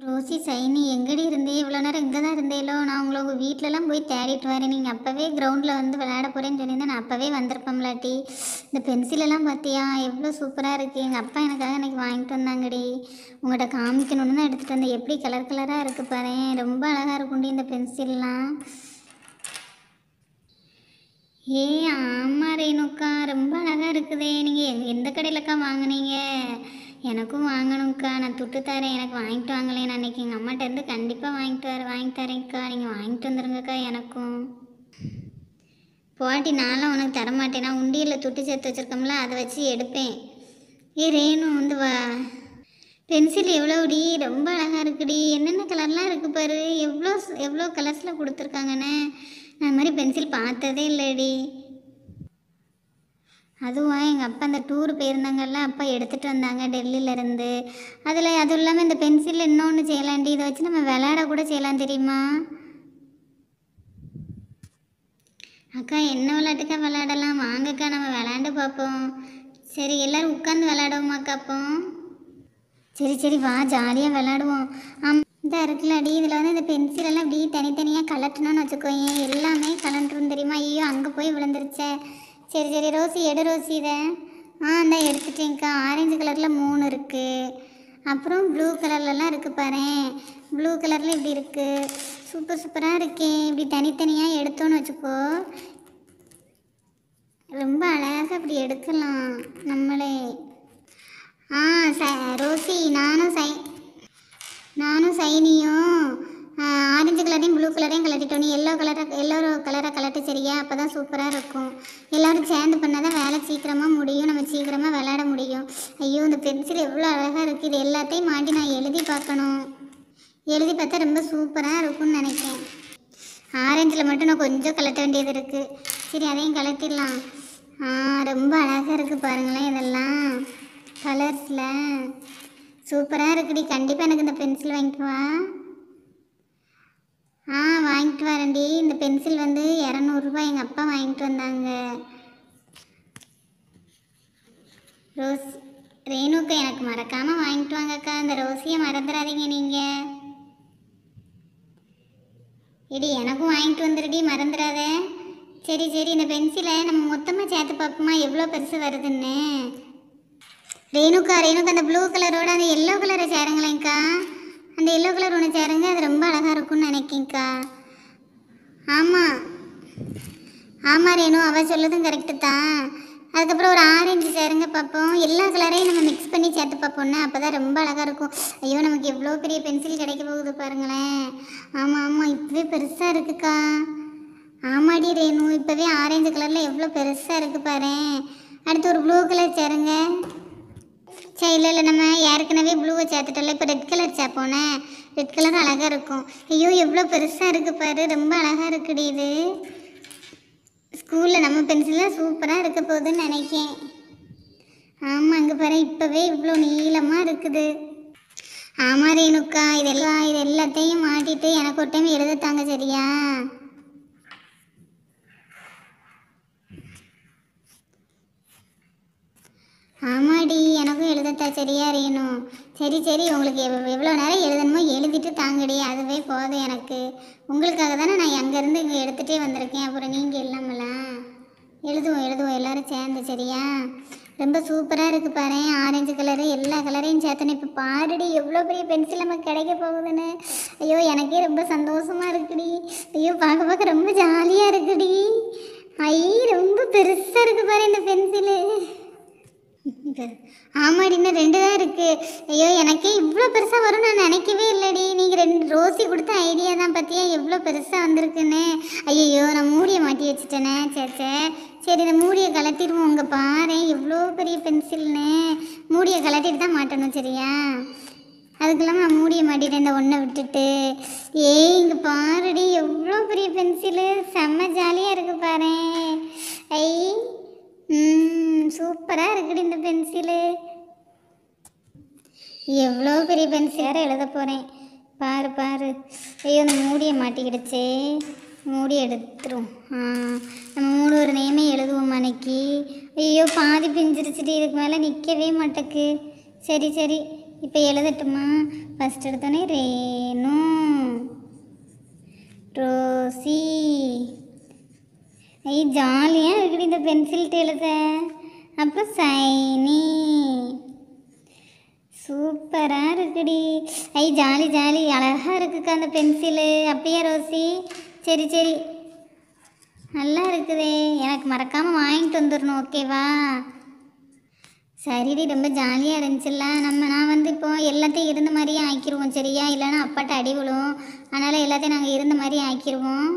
Rousey Saini எங்கடி இருந்தே இவ்வளோ நேரம் இங்கே தான் இருந்தேலோ நான் உங்களை உங்கள் வீட்டிலலாம் போய் தேடிட்டு வரேன் நீங்கள் அப்போவே கிரவுண்டில் வந்து விளையாட போகிறேன்னு சொல்லியிருந்தேன் நான் அப்போவே வந்திருப்போம்லாட்டி இந்த பென்சிலெல்லாம் பார்த்தியா எவ்வளோ சூப்பராக இருக்குது எங்கள் அப்பா எனக்காக எனக்கு வாங்கிட்டு வந்தாங்கடி உங்கள்கிட்ட காமிக்கணும்னு தான் எடுத்துகிட்டு வந்தேன் எப்படி கலர் கலராக இருக்குது பாரு ரொம்ப அழகாக இருக்கும்டி இந்த பென்சில்லாம் ஏ ஆமாம் ரேணுக்கா ரொம்ப அழகாக இருக்குதே நீங்கள் எந்த கடையிலக்கா வாங்குனீங்க எனக்கும் வாங்கணும்க்கா நான் துட்டு தரேன் எனக்கு வாங்கிட்டு வாங்களேன் நான் அன்றைக்கி எங்கள் அம்மாட்ட இருந்து கண்டிப்பாக வாங்கிட்டு வர வாங்கி தரேன்க்கா நீங்கள் வாங்கிட்டு வந்துருங்கக்கா எனக்கும் போட்டி நான்லாம் உனக்கு தரமாட்டேன் நான் உண்டியலில் துட்டு சேர்த்து வச்சுருக்கோம்ல அதை வச்சு எடுப்பேன் ஏ ரேணு வந்து வா பென்சில் எவ்வளோடி ரொம்ப அழகாக இருக்குடி என்னென்ன கலர்லாம் இருக்குது பாரு எவ்வளோ எவ்வளோ கலர்ஸில் கொடுத்துருக்காங்கண்ணே நான் இந்த மாதிரி பென்சில் பார்த்ததே இல்லைடி அதுவும் எங்கள் அப்பா அந்த டூர் போயிருந்தாங்கல்ல அப்பா எடுத்துகிட்டு வந்தாங்க டெல்லியிலேருந்து அதில் அதுவும் இல்லாமல் இந்த பென்சில் இன்னொன்று செய்யலாண்டி இதை வச்சு நம்ம விளையாட கூட செய்யலாம் தெரியுமா அக்கா என்ன விளையாட்டுக்கா விளையாடலாம் வாங்கக்கா நம்ம விளையாண்டு பார்ப்போம் சரி எல்லோரும் உட்காந்து விளையாடுவோமாக்கா அப்போ சரி சரி வா ஜாலியாக விளையாடுவோம் ஆம் இந்த இருக்குல்லடி இதில் வந்து இந்த பென்சிலெல்லாம் இப்படி தனித்தனியாக கலட்டணும்னு வச்சுக்கோங்க எல்லாமே கலண்டுரும் தெரியுமா ஐயோ அங்கே போய் விழுந்துருச்சே சரி சரி ரோசி எடு ரோசி இதை ஆ இந்த எடுத்துட்டேங்க்கா ஆரஞ்சு கலரில் மூணு இருக்குது அப்புறம் ப்ளூ கலர்லலாம் இருக்குது பாரு ப்ளூ கலரில் இப்படி இருக்குது சூப்பர் சூப்பராக இருக்கே இப்படி தனித்தனியாக எடுத்தோன்னு வச்சுக்கோ ரொம்ப அழகாக இப்படி எடுக்கலாம் நம்மளே ஆ ச ரோசி நானும் சை நானும் சைனியும் ஆ, ஆரஞ்சு கலரையும் ப்ளூ கலரையும் கலட்டிட்டோம் நீ எல்லோ கலரை எல்லோ கலரை கலட்டு சரியா அப்போ தான் சூப்பராக இருக்கும் எல்லோரும் சேர்ந்து பண்ணால் தான் வேலை சீக்கிரமாக முடியும் நம்ம சீக்கிரமாக விளையாட முடியும் ஐயோ இந்த பென்சில் எவ்வளோ அழகாக இருக்குது இது எல்லாத்தையும் மாட்டி நான் எழுதி பார்க்கணும் எழுதி பார்த்தா ரொம்ப சூப்பராக இருக்கும்னு நினைக்கிறேன் ஆரஞ்சில் மட்டும் நான் கொஞ்சம் கலட்ட வேண்டியது இருக்குது சரி அதையும் கலட்டிடலாம் ஆ ரொம்ப அழகாக இருக்குது பாருங்களேன் இதெல்லாம் கலர்ஸில் சூப்பராக இருக்குடி கண்டிப்பாக எனக்கு இந்த பென்சில் வாங்கிட்டு வா ஆ வாங்கிட்டு வரேன்டி இந்த பென்சில் வந்து இரநூறுபா எங்கள் அப்பா வாங்கிட்டு வந்தாங்க ரோஸ் ரேணுக்கா எனக்கு மறக்காமல் வாங்கிட்டு வாங்கக்கா இந்த ரோஸியை மறந்துடாதீங்க நீங்கள் இடி எனக்கும் வாங்கிட்டு வந்துடுடி மறந்துடாத சரி சரி இந்த பென்சிலை நம்ம மொத்தமாக சேர்த்து பார்ப்போமா எவ்வளோ பெருசு வருதுன்னு ரேணுக்கா ரேணுக்கா அந்த ப்ளூ கலரோட அந்த எல்லோ கலரை சேருங்களேங்க்கா அந்த எல்லோ கலர் ஒன்று சேருங்க அது ரொம்ப அழகாக இருக்கும்னு நினைக்கிங்க்கா ஆமாம் ஆமாம் ரேணு அவள் சொல்லதும் கரெக்டு தான் அதுக்கப்புறம் ஒரு ஆரஞ்சு சேருங்க பார்ப்போம் எல்லா கலரையும் நம்ம மிக்ஸ் பண்ணி சேர்த்து பார்ப்போம்னா அப்போ தான் ரொம்ப அழகாக இருக்கும் ஐயோ நமக்கு எவ்வளோ பெரிய பென்சில் கிடைக்க போகுது பாருங்களேன் ஆமாம் ஆமாம் இப்போவே பெருசாக இருக்குக்கா ஆமாடி ரேணு இப்போவே ஆரஞ்சு கலரில் எவ்வளோ பெருசாக இருக்குது பாரு அடுத்து ஒரு ப்ளூ கலர் சேருங்க சரி இல்லை இல்லை நம்ம ஏற்கனவே ப்ளூவை சேர்த்துட்டோம்ல இப்போ ரெட் கலர் சேர்ப்போனே ரெட் கலர் அழகாக இருக்கும் ஐயோ எவ்வளோ பெருசாக இருக்குது பாரு ரொம்ப அழகாக இருக்குடி இது ஸ்கூலில் நம்ம பென்சிலில் சூப்பராக இருக்க போகுதுன்னு நினைக்கேன் ஆமாம் அங்கே பாரு இப்போவே இவ்வளோ நீளமாக இருக்குது ஆமாம் ரேணுக்கா இதெல்லாம் இது எல்லாத்தையும் மாட்டிட்டு எனக்கு ஒரு டைம் எழுதத்தாங்க சரியா ஆமாடி எனக்கும் எழுதத்தா சரியா அறியணும் சரி சரி உங்களுக்கு எவ் எவ்வளோ நேரம் எழுதணுமோ எழுதிட்டு தாங்கடி அதுவே போதும் எனக்கு உங்களுக்காக தானே நான் அங்கேருந்து இங்கே எடுத்துகிட்டே வந்திருக்கேன் அப்புறம் நீங்கள் இல்லாமலாம் எழுதுவோம் எழுதுவோம் எல்லாரும் சேர்ந்து சரியா ரொம்ப சூப்பராக இருக்குது பாரு ஆரஞ்சு கலரு எல்லா கலரையும் சேர்த்தணும் இப்போ பாருடி எவ்வளோ பெரிய பென்சில் நமக்கு கிடைக்க போகுதுன்னு ஐயோ எனக்கே ரொம்ப சந்தோஷமாக இருக்குடி ஐயோ பார்க்க பார்க்க ரொம்ப ஜாலியாக இருக்குடி ஐ ரொம்ப பெருசாக இருக்குது பாரு இந்த பென்சிலு ஆமாடி இன்னும் ரெண்டு தான் இருக்கு ஐயோ எனக்கே இவ்வளோ பெருசாக வரும் நான் நினைக்கவே இல்லைடி நீங்கள் ரெண்டு ரோசி கொடுத்த ஐடியா தான் பார்த்தியா எவ்வளோ பெருசாக வந்திருக்குன்னு ஐயோ நான் மூடியை மாட்டி வச்சுட்டேனே சேச்சே சரி இந்த மூடியை கலட்டிடுவோம் உங்கள் பாரு எவ்வளோ பெரிய பென்சில்னு மூடியை கலட்டிட்டு தான் மாட்டணும் சரியா அதுக்கெல்லாம் நான் மூடியை மாட்டிட்டேன் இந்த ஒன்றை விட்டுட்டு ஏய் இங்கே பாருடி எவ்வளோ பெரிய பென்சிலு செம்ம ஜாலியாக இருக்கு பாரு ஐ ம் சூப்பராக இருக்குடி இந்த பென்சிலு எவ்வளோ பெரிய பென்சிலாக எழுத போகிறேன் பாரு பாரு ஐயோ அந்த மூடியை மாட்டிக்கிடுச்சே மூடி எடுத்துரும் ஆ நம்ம மூணு ஒரு நேமே எழுதுவோம் அன்னைக்கு ஐயோ பாதி பிஞ்சிருச்சுடி இதுக்கு மேலே நிற்கவே மாட்டேக்கு சரி சரி இப்போ எழுதட்டுமா ஃபஸ்ட் எடுத்தோடனே ரேணு ரோசி ஐ ஜாலியாக இருக்குடி இந்த பென்சில்ட்டு எழுத அப்புறம் சைனி சூப்பராக இருக்குடி ஐ ஜாலி ஜாலி அழகாக இருக்குக்கா அந்த பென்சிலு அப்படியே ரோசி சரி சரி நல்லா இருக்குதே எனக்கு மறக்காமல் வாங்கிட்டு வந்துடணும் ஓகேவா சரிடி ரொம்ப ஜாலியாக இருந்துச்சுல்ல நம்ம நான் வந்து இப்போ எல்லாத்தையும் இருந்த மாதிரியே ஆக்கிடுவோம் சரியா இல்லைன்னா அப்பாட்ட அடி விழும் அதனால் எல்லாத்தையும் நாங்கள் இருந்த மாதிரி ஆக்கிடுவோம்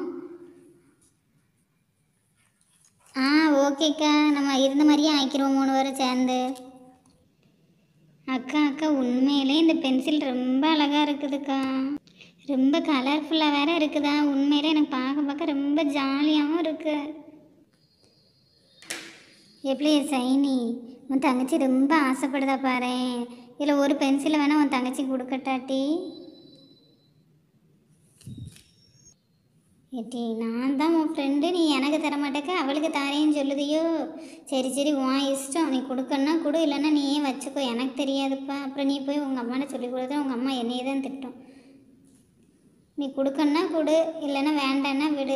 ஆ ஓகேக்கா நம்ம இருந்த மாதிரியே ஆக்கிடுவோம் மூணு பேரும் சேர்ந்து அக்கா அக்கா உண்மையிலே இந்த பென்சில் ரொம்ப அழகாக இருக்குதுக்கா ரொம்ப கலர்ஃபுல்லாக வேற இருக்குதா உண்மையிலே எனக்கு பார்க்க பார்க்க ரொம்ப ஜாலியாகவும் இருக்கு எப்படி சைனி உன் தங்கச்சி ரொம்ப ஆசைப்படுதா பாரு இதில் ஒரு பென்சிலை வேணால் உன் தங்கச்சி கொடுக்கட்டாட்டி ஏட்டி நான் தான் உன் ஃப்ரெண்டு நீ எனக்கு தர மாட்டேக்க அவளுக்கு தாரேன்னு சொல்லுதியோ சரி சரி உன் இஷ்டம் நீ கொடுக்கணுன்னா கொடு இல்லைன்னா நீயே வச்சுக்கோ எனக்கு தெரியாதுப்பா அப்புறம் நீ போய் உங்கள் அம்மாட்ட சொல்லி கொடுத்தா உங்கள் அம்மா என்னையே தான் திட்டும் நீ கொடுக்கணுன்னா கொடு இல்லைன்னா வேண்டான்னா விடு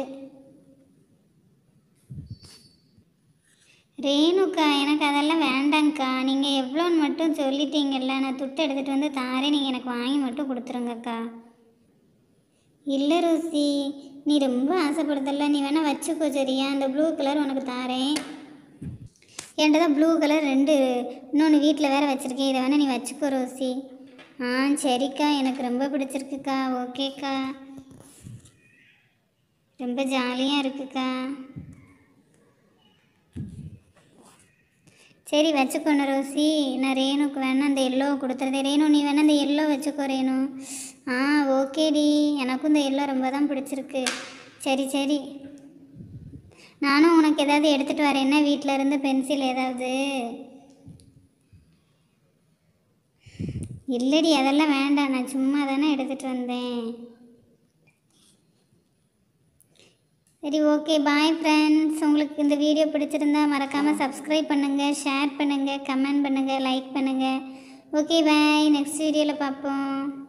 ரேணுக்கா எனக்கு அதெல்லாம் வேண்டாங்க்கா நீங்கள் எவ்வளோன்னு மட்டும் சொல்லிட்டீங்கல்ல நான் துட்டு எடுத்துகிட்டு வந்து தாரேன் நீங்கள் எனக்கு வாங்கி மட்டும் கொடுத்துருங்கக்கா இல்லை ரோசி நீ ரொம்ப ஆசைப்படுதல்ல நீ வேணால் வச்சுக்கோ சரியா அந்த ப்ளூ கலர் உனக்கு தாரேன் என்கிட்ட தான் ப்ளூ கலர் ரெண்டு இன்னொன்று வீட்டில் வேறு வச்சுருக்கேன் இதை வேணால் நீ வச்சுக்கோ ரோசி ஆ சரிக்கா எனக்கு ரொம்ப பிடிச்சிருக்குக்கா ஓகேக்கா ரொம்ப ஜாலியாக இருக்குக்கா சரி வச்சுக்கோண்ண ரோசி நான் ரேணுக்கு வேணா அந்த எல்லோ கொடுத்துறதே ரேணு நீ வேணா அந்த எல்லோ வச்சுக்கோ ரேணு ஆ ஓகேடி எனக்கும் இந்த எல்லோ ரொம்ப தான் பிடிச்சிருக்கு சரி சரி நானும் உனக்கு ஏதாவது எடுத்துகிட்டு வரேன் என்ன வீட்டில் இருந்து பென்சில் ஏதாவது இல்லடி அதெல்லாம் வேண்டாம் நான் சும்மா தானே எடுத்துகிட்டு வந்தேன் சரி ஓகே பாய் ஃப்ரெண்ட்ஸ் உங்களுக்கு இந்த வீடியோ பிடிச்சிருந்தா மறக்காமல் சப்ஸ்கிரைப் பண்ணுங்கள் ஷேர் பண்ணுங்கள் கமெண்ட் பண்ணுங்கள் லைக் பண்ணுங்கள் ஓகே பாய் நெக்ஸ்ட் வீடியோவில் பார்ப்போம்